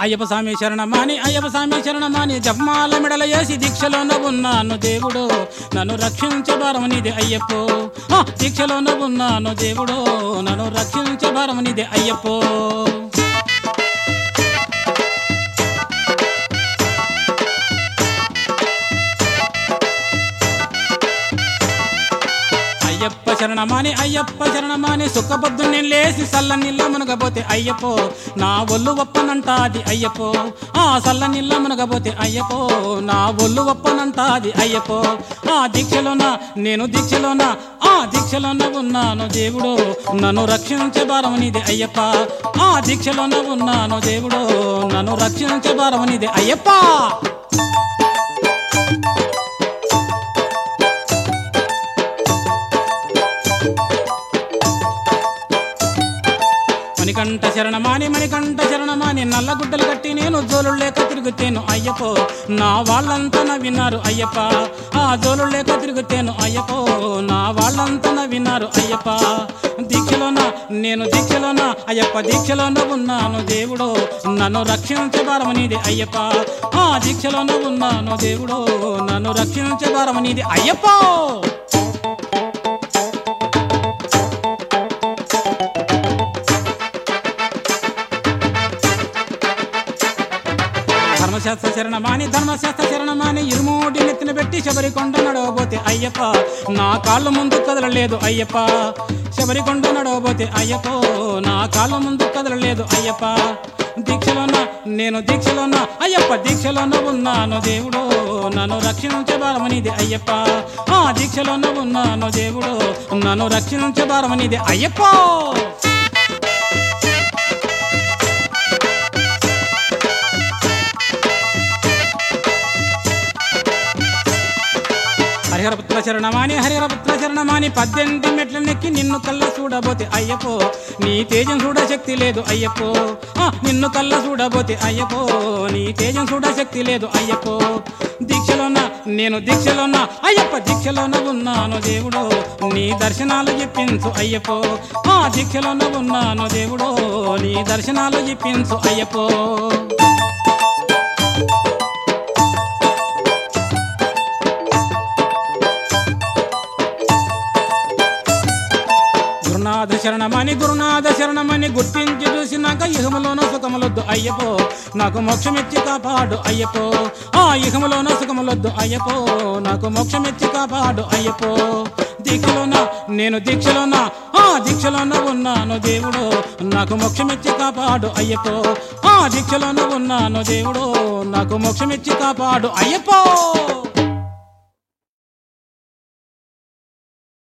అయ్యప్ప స్వామి శరణమాని అయ్యప్ప స్వామి శరణమాని జపమాల మెడల వేసి దీక్షలోన ఉన్నాను దేవుడు నన్ను రక్షించే భారం నీదే అయ్యప్పో ఆ, దీక్షలోన ఉన్నాను దేవుడు నన్ను రక్షించే భారం నీదే అయ్యప్పో అయ్యప్ప శరణమాని అయ్యప్ప శరణమాని సుఖబొద్దు నేను లేసి సల్ల నీళ్ళ మునగబోతే అయ్యప్పో నా ఒళ్ళు ఒప్పనంటాది అయ్యప్పో ఆ సల్ల నీళ్ళ మునగబోతే అయ్యప్పో నా ఒళ్ళు ఒప్పనంటాది అయ్యప్పో ఆ దీక్షలోన నేను దీక్షలోన ఆ దీక్షలోన ఉన్నాను దేవుడు నన్ను రక్షించే భారం నీదే అయ్యప్ప ఆ దీక్షలోన ఉన్నాను దేవుడు నన్ను రక్షించే భారం నీదే అయ్యప్ప మణికంఠ శరణమాని మణికంఠ శరణమాని నల్ల గుడ్డలు కట్టి నేను జోలు లేక తిరుగుతేను అయ్యప్పో నా వాళ్ళంతా నవ్వినారు అయ్యప్ప ఆ జోలు లేక తిరుగుతేను అయ్యప్పో నా వాళ్ళంతా నవ్వినారు అయ్యప్ప దీక్షలోన నేను దీక్షలోన అయ్యప్ప దీక్షలోన ఉన్నాను దేవుడు నన్ను రక్షించే భారం నీది అయ్యప్ప ఆ దీక్షలోన ఉన్నాను దేవుడు నన్ను రక్షించే భారం నీది అయ్యప్ప ధర్మశాస్త్ర శరణమాని ధర్మశాస్త్ర శరణమాని ఇరుమూడి నెత్తిన పెట్టి శబరికొండ నడవబోతే అయ్యప్ప నా కాళ్ళు ముందు కదలలేదు అయ్యప్ప శబరికొండ నడవబోతే అయ్యప్ప నా కాళ్ళు ముందు కదలలేదు అయ్యప్ప దీక్షలోన నేను దీక్షలోన అయ్యప్ప దీక్షలోన ఉన్నాను దేవుడు నన్ను రక్షించే భారమనిది అయ్యప్ప ఆ దీక్షలోన ఉన్నాను దేవుడు నన్ను రక్షించే భారమనిది అయ్యప్ప హరిహరపుత్ర శరణమాని హరిహరపుత్ర శరణమాని పద్దెనిమిది మెట్ల నెక్కి నిన్ను కళ్ళ చూడబోతే అయ్యప్పో నీ తేజం చూడ శక్తి లేదు అయ్యప్పో ఆ, నిన్ను కళ్ళ చూడబోతే అయ్యప్పో నీ తేజం చూడ శక్తి లేదు అయ్యప్పో దీక్షలోన నేను దీక్షలోన అయ్యప్ప దీక్షలోన ఉన్నాను దేవుడు నీ దర్శనాలు చెప్పించు అయ్యప్పో ఆ దీక్షలోన ఉన్నాను దేవుడు నీ దర్శనాలు చెప్పించు అయ్యప్పో గురునాథ శరణమని గురునాథ శరణమని గుర్తించి చూసినాక ఇహములోన సుఖములొద్దు అయ్యపో నాకు మోక్షమిచ్చి కాపాడు అయ్యపో ఆ ఇహములోన సుఖములొద్దు అయ్యపో నాకు మోక్షమిచ్చి కాపాడు అయ్యపో దీక్షలోన నేను దీక్షలోన ఆ దీక్షలోన ఉన్నాను దేవుడు నాకు మోక్షమిచ్చి కాపాడు అయ్యపో ఆ దీక్షలోన ఉన్నాను దేవుడు నాకు మోక్షమిచ్చి కాపాడు అయ్యపో